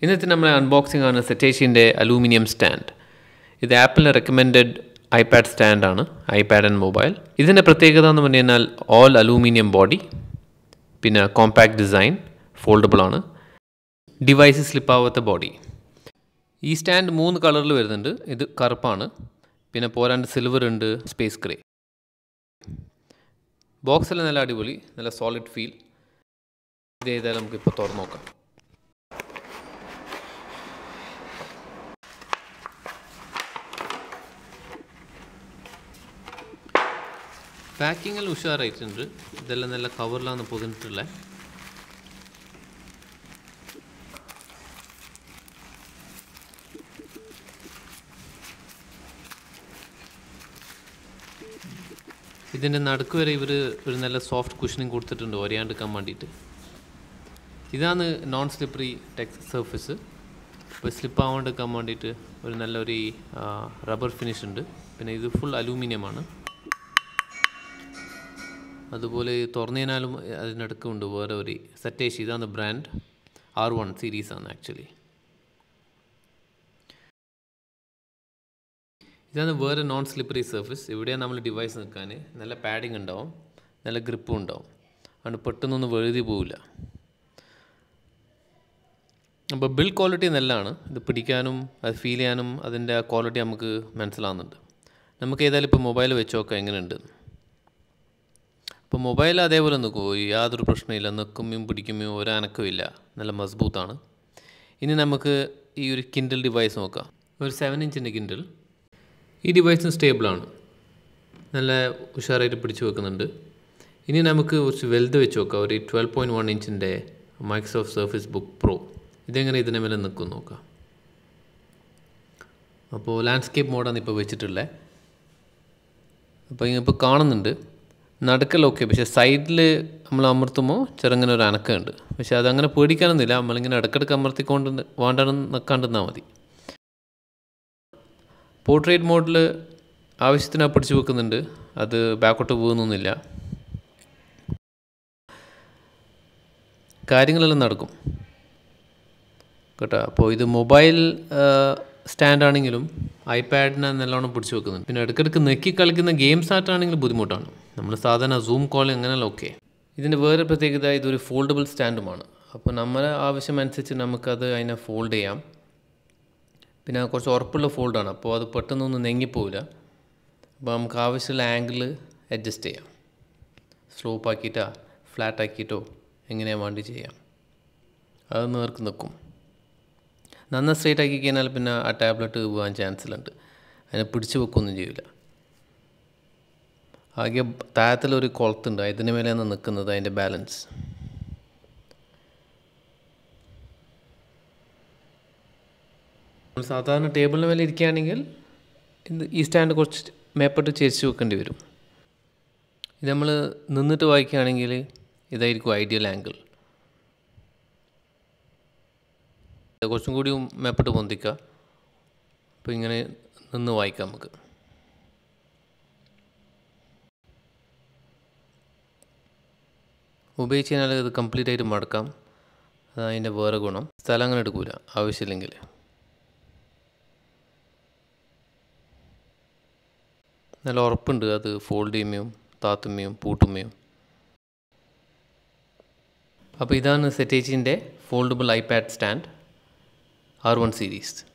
ഇന്നത്തെ നമ്മളെ അൺബോക്സിംഗ് ആണ് സെറ്റേഷ്യൻ്റെ അലൂമിനിയം സ്റ്റാൻഡ് ഇത് ആപ്പിളിന് റെക്കമെൻഡഡ് ഐപാഡ് സ്റ്റാൻഡാണ് ഐപാഡ് ആൻഡ് മൊബൈൽ ഇതിൻ്റെ പ്രത്യേകത എന്ന് പറഞ്ഞു കഴിഞ്ഞാൽ ഓൾ അലൂമിനിയം ബോഡി പിന്നെ കോമ്പാക്ട് ഡിസൈൻ ഫോൾഡബിൾ ആണ് ഡിവൈസ് സ്ലിപ്പാവാത്ത ബോഡി ഈ സ്റ്റാൻഡ് മൂന്ന് കളറിൽ വരുന്നുണ്ട് ഇത് കറുപ്പാണ് പിന്നെ പോരാണ്ട് സിൽവർ ഉണ്ട് സ്പേസ് ഗ്രേ ബോക്സെല്ലാം നല്ല അടിപൊളി നല്ല സോളിഡ് ഫീൽ ഇത് ചെയ്താൽ നമുക്ക് ഇപ്പോൾ തുറന്നു നോക്കാം പാക്കിങ്ങിൽ ഉഷാറായിട്ടുണ്ട് ഇതെല്ലാം നല്ല കവറിലാണ് പൊതിഞ്ഞിട്ടുള്ളത് ഇതിൻ്റെ നടുക്ക് വരെ ഇവർ ഒരു നല്ല സോഫ്റ്റ് കുഷനിങ് കൊടുത്തിട്ടുണ്ട് ഒരയാണ്ടിക്കാൻ വേണ്ടിയിട്ട് ഇതാണ് നോൺ സ്ലിപ്പറി ടെക്സ് സർഫസ് ഇപ്പോൾ സ്ലിപ്പ് ആവാണ്ടിരിക്കാൻ വേണ്ടിയിട്ട് ഒരു നല്ലൊരു റബ്ബർ ഫിനിഷ് ഉണ്ട് പിന്നെ ഇത് ഫുൾ അലൂമിനിയമാണ് അതുപോലെ തുറന്നതിനാലും അതിനടുക്കുണ്ട് വേറെ ഒരു സെറ്റേഷ് ഇതാണ് ബ്രാൻഡ് ആർ വൺ സീരീസാണ് ആക്ച്വലി ഇതാണ് വേറെ നോൺ സ്ലിപ്പറി സർഫസ് ഇവിടെയാണ് നമ്മൾ ഡിവൈസ് നിൽക്കാൻ നല്ല പാഡിങ് ഉണ്ടാവും നല്ല ഗ്രിപ്പും ഉണ്ടാവും അതുകൊണ്ട് പെട്ടെന്നൊന്നും വെഴുതി പോവില്ല അപ്പോൾ ബിൽഡ് ക്വാളിറ്റി നല്ലതാണ് ഇത് പിടിക്കാനും അത് ഫീൽ ചെയ്യാനും അതിൻ്റെ ആ ക്വാളിറ്റി നമുക്ക് മനസ്സിലാവുന്നുണ്ട് നമുക്ക് ഏതായാലും ഇപ്പോൾ മൊബൈൽ വെച്ച് നോക്കാം എങ്ങനെയുണ്ട് ഇപ്പോൾ മൊബൈൽ അതേപോലെ നിൽക്കുമോ യാതൊരു പ്രശ്നമില്ല നിൽക്കുമ്പോഴും പിടിക്കുമ്പോഴും ഒരു അനക്കമില്ല നല്ല മസ്ബൂത്താണ് ഇനി നമുക്ക് ഈ ഒരു കിൻഡിൽ ഡിവൈസ് നോക്കാം ഒരു സെവൻ ഇഞ്ചിൻ്റെ കിൻഡിൽ ഈ ഡിവൈസും സ്റ്റേബിളാണ് നല്ല ഉഷാറായിട്ട് പിടിച്ചു വെക്കുന്നുണ്ട് ഇനി നമുക്ക് കുറച്ച് വലുത് വെച്ച് നോക്കാം ഒരു ട്വൽവ് പോയിൻറ്റ് വൺ ഇഞ്ചിൻ്റെ മൈക്രോസോഫ്റ്റ് സർഫീസ് ബുക്ക് പ്രോ ഇതെങ്ങനെ ഇതിനെ മേലെ നിൽക്കും നോക്കാം അപ്പോൾ ലാൻഡ്സ്കേപ്പ് മോഡാണ് ഇപ്പോൾ വെച്ചിട്ടുള്ളത് അപ്പോൾ ഇപ്പോൾ കാണുന്നുണ്ട് നടുക്കൽ ഓക്കെ പക്ഷേ സൈഡിൽ നമ്മൾ അമർത്തുമ്പോൾ ചെറുങ്ങനെ ഒരു അനക്കമുണ്ട് പക്ഷേ അതങ്ങനെ പേടിക്കാനൊന്നുമില്ല നമ്മളിങ്ങനെ ഇടയ്ക്കിടയ്ക്ക് അമർത്തിക്കൊണ്ട് വേണ്ടാണെന്ന് നിൽക്കാണ്ടിരുന്നാൽ മതി പോർട്രേറ്റ് മോഡിൽ ആവശ്യത്തിന് പിടിച്ചു വെക്കുന്നുണ്ട് അത് ബാക്കോട്ട് പോകുന്നൊന്നുമില്ല കാര്യങ്ങളെല്ലാം നടക്കും കേട്ടോ അപ്പോൾ ഇത് മൊബൈൽ സ്റ്റാൻഡ് ആണെങ്കിലും ഐപാഡിനെ നല്ലോണം പിടിച്ചു വെക്കുന്നുണ്ട് പിന്നെ ഇടയ്ക്കിടയ്ക്ക് നെക്കി കളിക്കുന്ന ഗെയിംസ് ആയിട്ടാണെങ്കിൽ ബുദ്ധിമുട്ടാണ് നമ്മൾ സാധാരണ സൂം കോൾ എങ്ങനെയല്ല ഓക്കെ ഇതിൻ്റെ വേറെ പ്രത്യേകത ഇതൊരു ഫോൾഡബിൾ സ്റ്റാൻഡുമാണ് അപ്പോൾ നമ്മുടെ ആവശ്യം അനുസരിച്ച് നമുക്കത് അതിനെ ഫോൾഡ് ചെയ്യാം പിന്നെ കുറച്ച് ഉറപ്പുള്ള ഫോൾഡാണ് അപ്പോൾ അത് പെട്ടെന്നൊന്നും നെങ്ങിപ്പോവില്ല അപ്പോൾ നമുക്ക് ആവശ്യമുള്ള ആംഗിൾ അഡ്ജസ്റ്റ് ചെയ്യാം സ്ലോപ്പ് ആക്കിയിട്ടോ ഫ്ലാറ്റ് ആക്കിയിട്ടോ എങ്ങനെയാണ് വേണ്ടി ചെയ്യാം അത് നേർക്ക് നിൽക്കും നന്ന സ്ട്രേറ്റ് ആക്കി കഴിഞ്ഞാൽ പിന്നെ ആ ടാബ്ലറ്റ് പോകാൻ ചാൻസിലുണ്ട് അതിനെ പിടിച്ചു വെക്കുകയൊന്നും ചെയ്യില്ല ആകെ താഴത്തിലൊരു കുളത്തുണ്ട് ഇതിന് മേലെയാണ് നിൽക്കുന്നത് അതിൻ്റെ ബാലൻസ് നമ്മൾ സാധാരണ ടേബിളിന് മേലെ ഇരിക്കുകയാണെങ്കിൽ ഇത് ഈ സ്റ്റാൻഡ് കുറച്ച് മേപ്പോട്ട് ചേരിച്ച് വെക്കേണ്ടി വരും ഇത് നമ്മൾ നിന്നിട്ട് വായിക്കുകയാണെങ്കിൽ ഇതായിരിക്കും ഐഡിയൽ ആംഗിൾ കുറച്ചും കൂടി മേപ്പോട്ട് പൊന്തിക്കുക അപ്പോൾ ഇങ്ങനെ നിന്ന് വായിക്കാം നമുക്ക് ഉപയോഗിച്ച് കഴിഞ്ഞാൽ ഇത് കംപ്ലീറ്റ് ആയിട്ട് മടക്കാം അത് അതിൻ്റെ വേറെ ഗുണം സ്ഥലം അങ്ങനെ എടുക്കൂല ആവശ്യമില്ലെങ്കിൽ നല്ല ഉറപ്പുണ്ട് അത് ഫോൾഡ് ചെയ്യുമ്പോഴും താത്തുമ്മയും പൂട്ടുമ്മയും അപ്പോൾ ഇതാണ് സെറ്റേജിൻ്റെ foldable iPad stand R one series